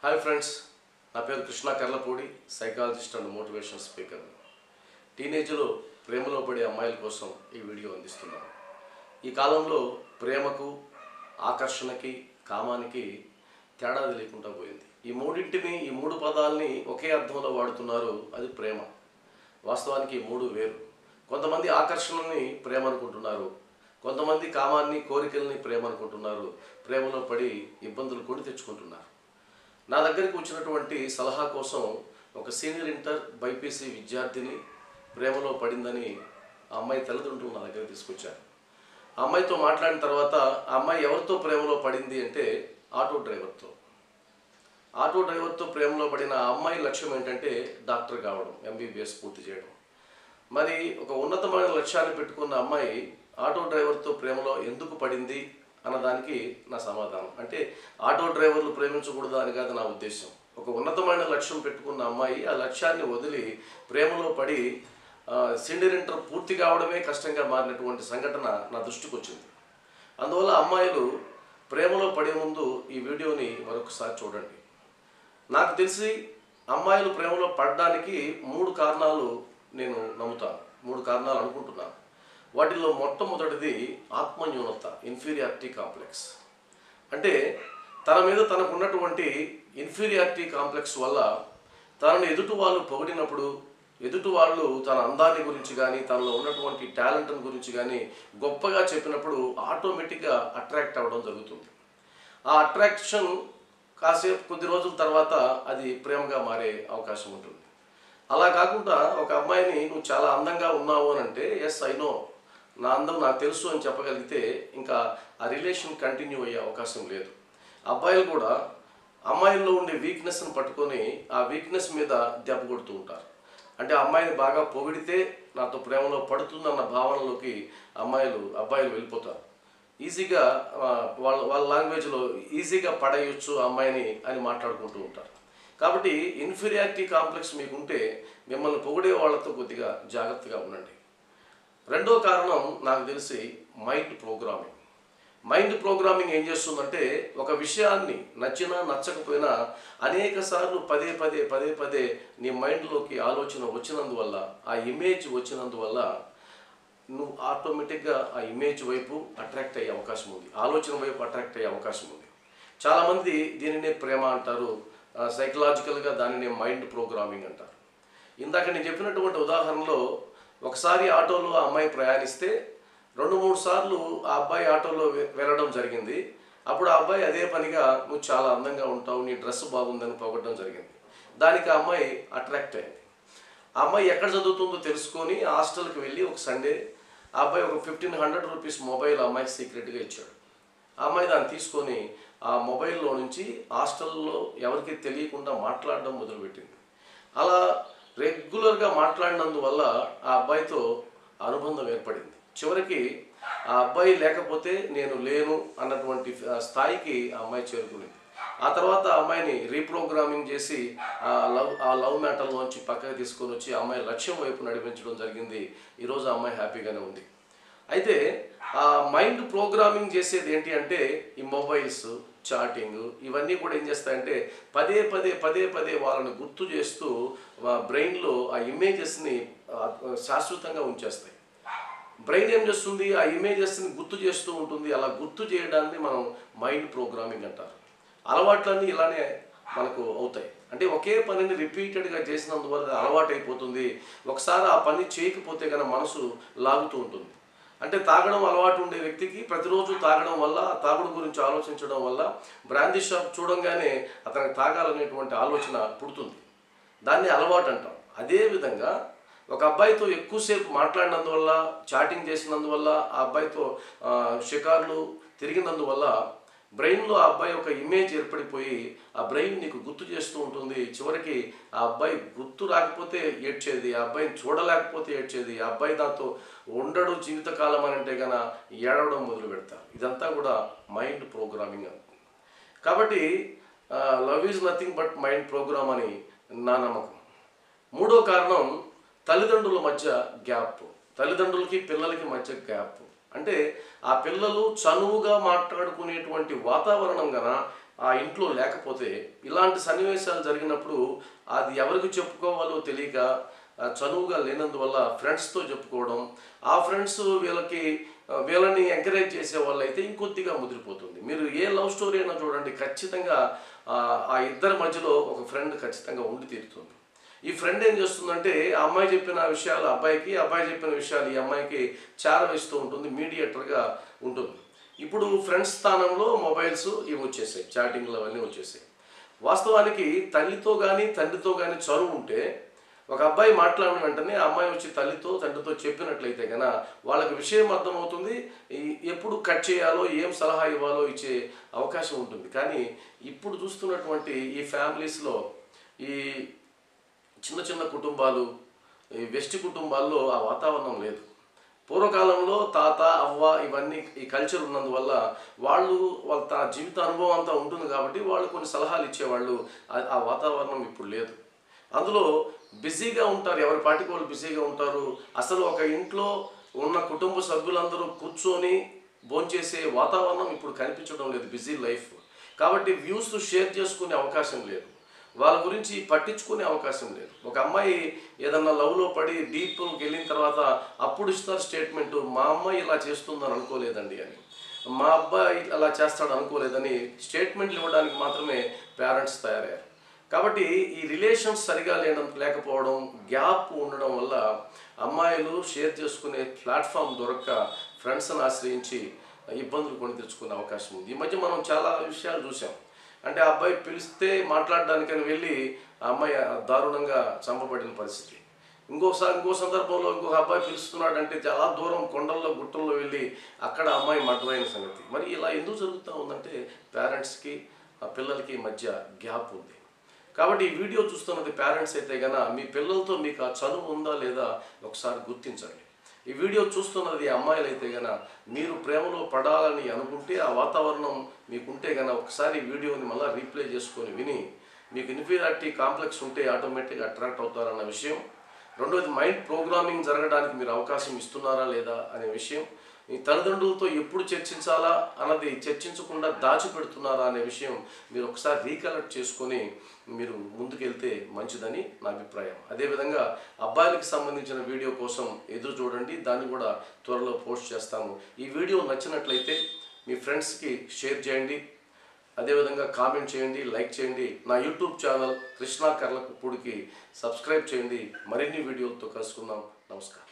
hi friends నా పేరు Krishna Karlapudi psychologist and motivation speaker టీనేజ్లో ప్రేమలో పడే అమ్మాయిల కోసం ఈ వీడియో అందిస్తున్నాను ఈ కాలంలో ప్రేమకు ఆకర్షణకి కామానికి తేడా తెలియకుండా పోయింది ఈ మూడింటిని ఈ మూడు పదాలని ఒకే అర్థంలో వాడుతున్నారు అది ప్రేమ వాస్తవానికి ఈ మూడు వేరు కొంతమంది ఆకర్షణని ప్రేమ అనుకుంటున్నారు కొంతమంది కామాన్ని కోరికల్ని ప్రేమ అనుకుంటున్నారు ప్రేమలో పడి ఇబ్బందులు కొని తెచ్చుకుంటున్నారు నా దగ్గరికి వచ్చినటువంటి సలహా కోసం ఒక సీనియర్ ఇంటర్ బైపీసీ విద్యార్థిని ప్రేమలో పడిందని ఆ అమ్మాయి తల్లిదండ్రులు నా దగ్గర తీసుకొచ్చారు ఆ అమ్మాయితో మాట్లాడిన తర్వాత ఆ అమ్మాయి ఎవరితో ప్రేమలో పడింది అంటే ఆటో డ్రైవర్తో ఆటో డ్రైవర్తో ప్రేమలో పడిన ఆ అమ్మాయి లక్ష్యం ఏంటంటే డాక్టర్ కావడం ఎంబీబీఎస్ పూర్తి చేయడం మరి ఒక ఉన్నతమైన లక్ష్యాన్ని పెట్టుకున్న అమ్మాయి ఆటో డ్రైవర్తో ప్రేమలో ఎందుకు పడింది అన్నదానికి నా సమాధానం అంటే ఆటో డ్రైవర్లు ప్రేమించకూడదు అని కాదు నా ఉద్దేశం ఒక ఉన్నతమైన లక్ష్యం పెట్టుకున్న అమ్మాయి ఆ లక్ష్యాన్ని వదిలి ప్రేమలో పడి సిండియర్ ఇంటర్ పూర్తి కావడమే కష్టంగా మారినటువంటి సంఘటన నా దృష్టికి వచ్చింది అందువల్ల అమ్మాయిలు ప్రేమలో పడే ముందు ఈ వీడియోని మరొకసారి చూడండి నాకు తెలిసి అమ్మాయిలు ప్రేమలో పడడానికి మూడు కారణాలు నేను నమ్ముతాను మూడు కారణాలు అనుకుంటున్నాను వాటిలో మొట్టమొదటిది ఆత్మన్యూనత ఇన్ఫీరియారిటీ కాంప్లెక్స్ అంటే తన మీద తనకున్నటువంటి ఇన్ఫీరియారిటీ కాంప్లెక్స్ వల్ల తనను ఎదుటి వాళ్ళు పొగిడినప్పుడు ఎదుటి వాళ్ళు తన అందాన్ని గురించి కానీ తనలో ఉన్నటువంటి టాలెంట్ గురించి కానీ గొప్పగా చెప్పినప్పుడు ఆటోమేటిక్గా అట్రాక్ట్ అవ్వడం జరుగుతుంది ఆ అట్రాక్షన్ కాసేపు కొద్ది రోజుల తర్వాత అది ప్రేమగా మారే అవకాశం ఉంటుంది అలా కాకుండా ఒక అమ్మాయిని నువ్వు చాలా అందంగా ఉన్నావు అని అంటే ఎస్ ఐ నో నా అందం నాకు తెలుసు అని చెప్పగలిగితే ఇంకా ఆ రిలేషన్ కంటిన్యూ అయ్యే అవకాశం లేదు అబ్బాయిలు కూడా అమ్మాయిల్లో ఉండే వీక్నెస్ని పట్టుకొని ఆ వీక్నెస్ మీద దెబ్బ కొడుతూ ఉంటారు అంటే అమ్మాయిని బాగా పొగిడితే నాతో ప్రేమలో పడుతుందన్న భావనలోకి అమ్మాయిలు అబ్బాయిలు వెళ్ళిపోతారు ఈజీగా ఆ, వాళ్ళ వాళ్ళ లాంగ్వేజ్లో ఈజీగా పడేయొచ్చు ఆ అమ్మాయిని అని మాట్లాడుకుంటూ ఉంటారు కాబట్టి ఇన్ఫీరియారిటీ కాంప్లెక్స్ మీకుంటే మిమ్మల్ని పొగిడే వాళ్ళతో కొద్దిగా జాగ్రత్తగా ఉండండి రెండో కారణం నాకు తెలిసి మైండ్ ప్రోగ్రామింగ్ మైండ్ ప్రోగ్రామింగ్ ఏం చేస్తుందంటే ఒక విషయాన్ని నచ్చినా నచ్చకపోయినా అనేక సార్లు పదే పదే పదే పదే నీ మైండ్లోకి ఆలోచన వచ్చినందువల్ల ఆ ఇమేజ్ వచ్చినందువల్ల నువ్వు ఆటోమేటిక్గా ఆ ఇమేజ్ వైపు అట్రాక్ట్ అయ్యే అవకాశం ఉంది ఆలోచన వైపు అట్రాక్ట్ అయ్యే అవకాశం ఉంది చాలామంది దీనినే ప్రేమ అంటారు సైకలాజికల్గా దానినే మైండ్ ప్రోగ్రామింగ్ అంటారు ఇందాక నేను చెప్పినటువంటి ఉదాహరణలో ఒకసారి ఆటోలో ఆ అమ్మాయి ప్రయాణిస్తే రెండు మూడు సార్లు ఆ అబ్బాయి ఆటోలో వె- వెళ్ళడం జరిగింది అప్పుడు ఆ అబ్బాయి అదే పనిగా నువ్వు చాలా అందంగా ఉంటావు నీ డ్రెస్ బాగుందని పొగడడం జరిగింది దానికి ఆ అమ్మాయి అట్రాక్ట్ అయింది ఆ అమ్మాయి ఎక్కడ చదువుతుందో తెలుసుకొని హాస్టల్కి వెళ్ళి ఒక సండే ఆ అబ్బాయి ఒక ఫిఫ్టీన్ హండ్రెడ్ రూపీస్ మొబైల్ ఆ అమ్మాయికి సీక్రెట్గా ఇచ్చాడు ఆ అమ్మాయి దాన్ని తీసుకొని ఆ మొబైల్లో నుంచి హాస్టల్లో ఎవరికి తెలియకుండా మాట్లాడడం మొదలుపెట్టింది అలా రెగ్యులర్గా మాట్లాడినందువల్ల ఆ అబ్బాయితో అనుబంధం ఏర్పడింది చివరికి ఆ అబ్బాయి లేకపోతే నేను లేను అన్నటువంటి ఆ స్థాయికి ఆ అమ్మాయి చేరుకునింది ఆ తర్వాత ఆ అమ్మాయిని రీప్రోగ్రామింగ్ చేసి ఆ లవ్ ఆ లవ్ మ్యాటర్లోంచి పక్కకి తీసుకొని వచ్చి ఆ అమ్మాయి లక్ష్యం వైపు నడిపించడం జరిగింది ఈరోజు ఆ అమ్మాయి హ్యాపీగానే ఉంది అయితే ఆ మైండ్ ప్రోగ్రామింగ్ చేసేది ఏంటి అంటే ఈ మొబైల్స్ చాటింగ్ ఇవన్నీ కూడా ఏం చేస్తాయంటే పదే పదే పదే పదే వాళ్ళని గుర్తు చేస్తూ బ్రెయిన్లో ఆ ఇమేజెస్ని శాశ్వతంగా ఉంచేస్తాయి బ్రెయిన్ ఏం చేస్తుంది ఆ ఇమేజెస్ని గుర్తు చేస్తూ ఉంటుంది అలా గుర్తు చేయడాన్ని మనం మైండ్ ప్రోగ్రామింగ్ అంటారు అలవాట్లన్నీ ఇలానే మనకు అవుతాయి అంటే ఒకే పనిని రిపీటెడ్గా చేసినందువల్ల అలవాటు అయిపోతుంది ఒకసారి ఆ పని చేయకపోతే కనుక మనసు లాగుతూ ఉంటుంది అంటే తాగడం అలవాటు ఉండే వ్యక్తికి ప్రతిరోజు తాగడం వల్ల ఆ తాగుడు గురించి ఆలోచించడం వల్ల బ్రాందీ షాప్ చూడంగానే అతనికి తాగాలనేటువంటి ఆలోచన పుడుతుంది దాన్ని అలవాటు అంటాం అదేవిధంగా ఒక అబ్బాయితో ఎక్కువసేపు మాట్లాడినందువల్ల చాటింగ్ చేసినందువల్ల ఆ అబ్బాయితో ఆ, షికార్లు తిరిగినందువల్ల బ్రెయిన్లో ఆ అబ్బాయి ఒక ఇమేజ్ ఏర్పడిపోయి ఆ బ్రెయిన్ నీకు గుర్తు చేస్తూ ఉంటుంది చివరికి ఆ అబ్బాయి గుర్తు రాకపోతే ఏడ్చేది ఆ అబ్బాయిని చూడలేకపోతే ఏడ్చేది ఆ అబ్బాయి దాంతో ఉండడు జీవితకాలం అని అంటే గన ఏడవడం మొదలు పెడతారు ఇదంతా కూడా మైండ్ ప్రోగ్రామింగ్ అనుకుంది కాబట్టి love is nothing but mind program అని నా నమ్మకం మూడో కారణం తల్లిదండ్రుల మధ్య గ్యాప్ తల్లిదండ్రులకి పిల్లలకి మధ్య గ్యాప్ అంటే ఆ పిల్లలు చనువుగా మాట్లాడుకునేటువంటి వాతావరణం గన ఆ ఇంట్లో లేకపోతే ఇలాంటి సన్నివేశాలు జరిగినప్పుడు అది ఎవరికి చెప్పుకోవాలో తెలియక ఆ, చనువుగా లేనందువల్ల ఫ్రెండ్స్తో చెప్పుకోవడం ఆ ఫ్రెండ్స్ వీళ్ళకి ఆ, వీళ్ళని ఎంకరేజ్ చేసే వాళ్ళైతే ఇంకొద్దిగా ముదిరిపోతుంది మీరు ఏ లవ్ స్టోరీ అయినా చూడండి ఖచ్చితంగా ఆ, ఆ ఇద్దరి మధ్యలో ఒక ఫ్రెండ్ ఖచ్చితంగా ఉండి తీరుతుంది ఈ ఫ్రెండ్ ఏం చేస్తుందంటే ఆ అమ్మాయి చెప్పిన విషయాలు అబ్బాయికి అబ్బాయి చెప్పిన విషయాలు ఈ అమ్మాయికి చేరవేస్తూ ఉంటుంది మీడియేటర్గా ఉంటుంది ఇప్పుడు ఫ్రెండ్స్ స్థానంలో మొబైల్స్ ఇవి వచ్చేసాయి చాటింగ్లు అవన్నీ వచ్చేసాయి వాస్తవానికి తల్లితో కానీ తండ్రితో కానీ చదువు ఉంటే ఒక అబ్బాయి మాట్లాడిన వెంటనే ఆ అమ్మాయి వచ్చి తల్లితో తండ్రితో చెప్పినట్లయితే కనుక వాళ్ళకి విషయం అర్థమవుతుంది ఈ- ఎప్పుడు కట్ చేయాలో ఏం సలహా ఇవ్వాలో ఇచ్చే అవకాశం ఉంటుంది కానీ ఇప్పుడు చూస్తున్నటువంటి ఈ ఫ్యామిలీస్లో ఈ చిన్న చిన్న కుటుంబాలు ఈ వెస్ట్ కుటుంబాల్లో ఆ వాతావరణం లేదు పూర్వకాలంలో తాత అవ్వ ఇవన్నీ ఈ కల్చర్ ఉన్నందువల్ల వాళ్ళు వాళ్ళ తన జీవిత అనుభవం అంతా ఉంటుంది కాబట్టి వాళ్ళు కొన్ని సలహాలు ఇచ్చేవాళ్ళు ఆ- ఆ వాతావరణం ఇప్పుడు లేదు అందులో బిజీగా ఉంటారు ఎవరి పాటికి వాళ్ళు బిజీగా ఉంటారు అసలు ఒక ఇంట్లో ఉన్న కుటుంబ సభ్యులందరూ కూర్చొని భోంచేసే వాతావరణం ఇప్పుడు కనిపించడం లేదు బిజీ లైఫ్ కాబట్టి వ్యూస్ షేర్ చేసుకునే అవకాశం లేదు వాళ్ళ గురించి పట్టించుకునే అవకాశం లేదు ఒక అమ్మాయి ఏదన్నా లవ్లో పడి డీప్కి వెళ్ళిన తర్వాత అప్పుడు ఇస్తారు స్టేట్మెంట్ మా అమ్మాయి ఇలా చేస్తుందని అనుకోలేదండి అని మా అబ్బాయి అలా చేస్తాడు అనుకోలేదని స్టేట్మెంట్లు ఇవ్వడానికి మాత్రమే పేరెంట్స్ తయారయ్యారు కాబట్టి ఈ రిలేషన్స్ సరిగా లేన లేకపోవడం గ్యాప్ ఉండడం వల్ల అమ్మాయిలు షేర్ చేసుకునే ప్లాట్ఫామ్ దొరక్క ఫ్రెండ్స్ని ఆశ్రయించి ఇబ్బందులు కొని తెచ్చుకునే అవకాశం ఉంది ఈ మధ్య మనం చాలా విషయాలు చూసాం అంటే ఆ అబ్బాయి పిలిస్తే మాట్లాడడానికని వెళ్ళి ఆ అమ్మాయి దారుణంగా చంపబడిన పరిస్థితి ఇంకోసారి ఇంకో సందర్భంలో ఇంకొక అబ్బాయి పిలుస్తున్నాడు అంటే చాలా దూరం కొండల్లో గుట్టల్లో వెళ్ళి అక్కడ అమ్మాయి మర్డర్ అయిన సంగతి మరి ఇలా ఎందుకు జరుగుతూ ఉందంటే పేరెంట్స్కి ఆ పిల్లలకి మధ్య గ్యాప్ ఉంది కాబట్టి ఈ వీడియో చూస్తున్నది పేరెంట్స్ అయితే గన మీ పిల్లలతో మీకు ఆ చదువు ఉందా లేదా ఒకసారి గుర్తించండి ఈ వీడియో చూస్తున్నది అమ్మాయిలు అయితే గన మీరు ప్రేమలో పడాలని అనుకుంటే ఆ వాతావరణం మీకుంటే గన ఒకసారి ఈ వీడియోని మళ్ళీ రీప్లే చేసుకొని విని మీకు ఇన్ఫీరియారిటీ కాంప్లెక్స్ ఉంటే ఆటోమేటిక్గా అట్రాక్ట్ అవుతారన్న విషయం రెండోది మైండ్ ప్రోగ్రామింగ్ జరగడానికి మీరు అవకాశం ఇస్తున్నారా లేదా అనే విషయం మీ తల్లిదండ్రులతో ఎప్పుడు చర్చించాలా అన్నది చర్చించకుండా దాచిపెడుతున్నారా అనే విషయం మీరు ఒకసారి రీకలెక్ట్ చేసుకొని మీరు ముందుకెళ్తే మంచిదని నా అభిప్రాయం అదేవిధంగా అబ్బాయిలకు సంబంధించిన వీడియో కోసం ఎదురు చూడండి దాన్ని కూడా త్వరలో పోస్ట్ చేస్తాము ఈ వీడియో నచ్చినట్లయితే మీ ఫ్రెండ్స్కి షేర్ చేయండి అదేవిధంగా కామెంట్ చేయండి లైక్ చేయండి నా యూట్యూబ్ ఛానల్ కృష్ణా కర్లపూడికి సబ్స్క్రైబ్ చేయండి మరిన్ని వీడియోలతో కలుసుకుందాం నమస్కారం